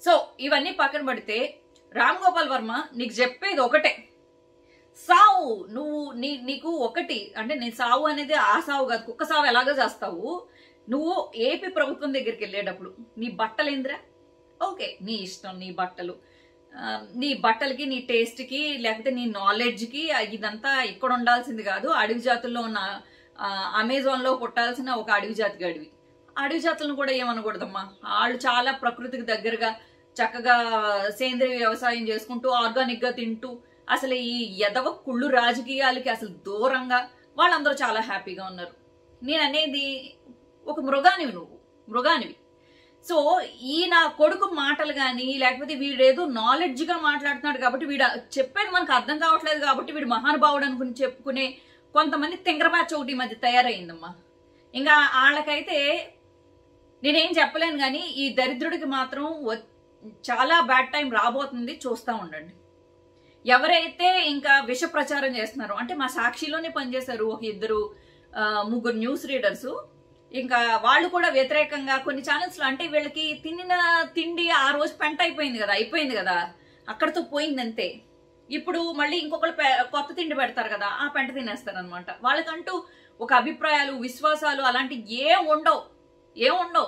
so ఇవన్నీ పక్కన పడితే రామ్ గోపాల్ వర్మ నీకు చెప్పేది ఒకటే సావు నువ్వు నీ నీకు ఒకటి అంటే నేను సావు అనేది ఆ సావు కాదు కుక్క సావు ఎలాగో చేస్తావు నువ్వు ఏపీ ప్రభుత్వం దగ్గరికి వెళ్ళేటప్పుడు నీ బట్టలు ఏందిరా ఓకే నీ ఇష్టం నీ బట్టలు ఆ, నీ బట్టలకి నీ టేస్ట్కి లేకపోతే నీ నాలెడ్జ్కి ఇదంతా ఇక్కడ ఉండాల్సింది కాదు అడవి జాతుల్లో ఉన్న ఆ, అమెజాన్లో పుట్టాల్సిన ఒక అడవి జాతి గడివి అడవి జాతులను కూడా ఏమనకూడదమ్మా వాళ్ళు చాలా ప్రకృతికి దగ్గరగా చక్కగా సేంద్రియ వ్యవసాయం చేసుకుంటూ ఆర్గానిక్ గా తింటూ అసలు ఈ ఎదవ కుళ్ళు రాజకీయాలకి అసలు దూరంగా వాళ్ళందరూ చాలా హ్యాపీగా ఉన్నారు నేను అనేది ఒక మృగానివి నువ్వు మృగానివి సో ఈ నా కొడుకు మాటలు కానీ లేకపోతే వీడేదో నాలెడ్జ్ గా మాట్లాడుతున్నాడు కాబట్టి వీడు చెప్పేది మనకు అర్థం కావట్లేదు కాబట్టి వీడు మహానుభావుడు అనుకుని చెప్పుకునే కొంతమంది తింగర బ్యాచ్ ఒకటి ఈ మధ్య తయారైందమ్మా ఇంకా వాళ్ళకైతే నేనేం చెప్పలేను కానీ ఈ దరిద్రుడికి మాత్రం వ- చాలా బ్యాడ్ టైం రాబోతుంది చూస్తూ ఉండండి ఎవరైతే ఇంకా విష ప్రచారం చేస్తున్నారో అంటే మా సాక్షిలోనే పనిచేశారు ఒక ఇద్దరు ఆ, ముగ్గురు న్యూస్ రీడర్స్ ఇంకా వాళ్ళు కూడా వ్యతిరేకంగా కొన్ని ఛానల్స్ లో అంటే వీళ్ళకి తినిన తిండి ఆ రోజు పెంట అయిపోయింది కదా అయిపోయింది కదా అక్కడతో పోయింది అంతే ఇప్పుడు మళ్ళీ ఇంకొకరు పె- కొత్త తిండి పెడతారు కదా ఆ పెంట తినేస్తారు అనమాట వాళ్ళకంటూ ఒక అభిప్రాయాలు విశ్వాసాలు అలాంటి ఏ ఉండవు ఏం ఉండవు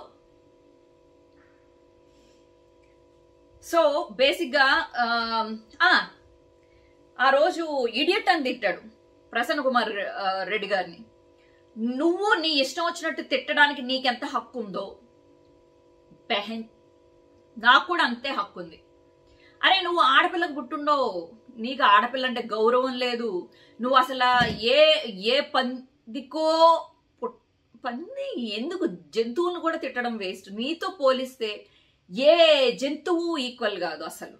సో బేసిక్ గా ఆమ్, ఆ ఆ రోజు ఇడియట్ అని తిట్టాడు ప్రసన్న కుమార్ ఆ, రెడ్డి గారిని నువ్వు నీ ఇష్టం వచ్చినట్టు తిట్టడానికి నీకెంత హక్కు ఉందో బెహన్ నాకు కూడా అంతే హక్కు ఉంది అరే నువ్వు ఆడపిల్లకు పుట్టుండో నీకు ఆడపిల్ల అంటే గౌరవం లేదు నువ్వు అసలు ఏ ఏ పందికో పుట్- పంది ఎందుకు జంతువులను కూడా తిట్టడం వేస్ట్ నీతో పోలిస్తే ఏ జంతువు ఈక్వల్ కాదు అసలు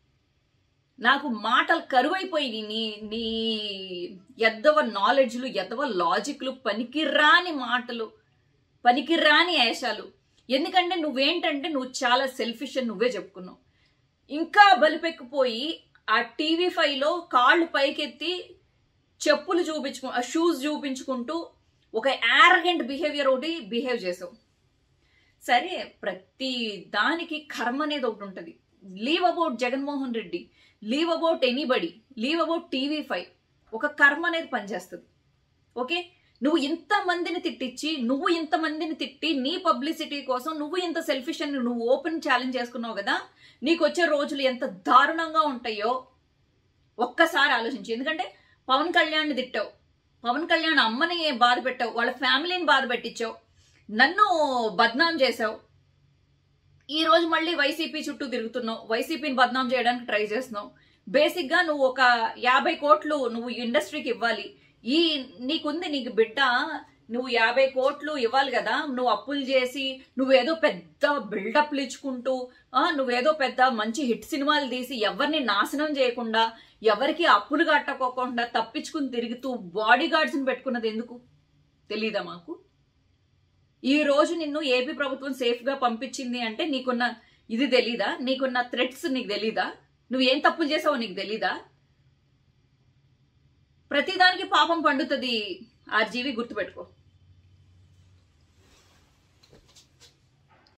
నాకు మాటలు కరువైపోయి నీ నీ ఎద్దవ నాలెడ్జ్లు ఎద్దవ లాజిక్లు పనికిరాని మాటలు పనికిరాని వేషాలు ఎందుకంటే నువ్వేంటంటే నువ్వు చాలా సెల్ఫిష్ అని నువ్వే చెప్పుకున్నావు ఇంకా బలిపెక్కిపోయి ఆ టీవీ ఫైవ్ లో కాళ్ళు పైకెత్తి చెప్పులు చూపించుకు ఆ షూస్ చూపించుకుంటూ ఒక యారగెంట్ బిహేవియర్ ఒకటి బిహేవ్ చేసావు సరే ప్రతి దానికి కర్మ అనేది ఒకటి ఉంటుంది leave about Jaganmohan Reddy leave about anybody leave about TV five ఒక కర్మ అనేది పనిచేస్తుంది ఓకే నువ్వు ఇంత మందిని తిట్టించి నువ్వు ఇంత మందిని తిట్టి నీ పబ్లిసిటీ కోసం నువ్వు ఇంత సెల్ఫిష్ అని నువ్వు ఓపెన్ ఛాలెంజ్ చేసుకున్నావు కదా నీకు వచ్చే రోజులు ఎంత దారుణంగా ఉంటాయో ఒక్కసారి ఆలోచించు ఎందుకంటే పవన్ కళ్యాణ్ని తిట్టావు పవన్ కళ్యాణ్ అమ్మని బాధ పెట్టావు వాళ్ళ ఫ్యామిలీని బాధ పెట్టించావు నన్ను బద్నాం చేసావు ఈ రోజు మళ్ళీ వైసీపీ చుట్టూ తిరుగుతున్నావు వైసీపీని బద్నాం చేయడానికి ట్రై చేస్తున్నావు బేసిక్ గా నువ్వు ఒక యాభై కోట్లు నువ్వు ఇండస్ట్రీకి ఇవ్వాలి ఈ నీకుంది నీకు బిడ్డ నువ్వు యాభై కోట్లు ఇవ్వాలి కదా నువ్వు అప్పులు చేసి నువ్వేదో పెద్ద బిల్డప్లు ఇచ్చుకుంటూ ఆ, నువ్వేదో పెద్ద మంచి హిట్ సినిమాలు తీసి ఎవరిని నాశనం చేయకుండా ఎవరికి అప్పులు కట్టకోకుండా తప్పించుకుని తిరుగుతూ బాడీ గార్డ్స్ని పెట్టుకున్నది ఎందుకు తెలీదా మాకు ఈ రోజు నిన్ను ఏపీ ప్రభుత్వం సేఫ్ గా పంపించింది అంటే నీకున్న ఇది తెలీదా నీకున్న థ్రెట్స్ నీకు తెలీదా నువ్వు ఏం తప్పులు చేసావో నీకు తెలీదా ప్రతిదానికి పాపం పండుతుంది ఆ జీవి గుర్తుపెట్టుకో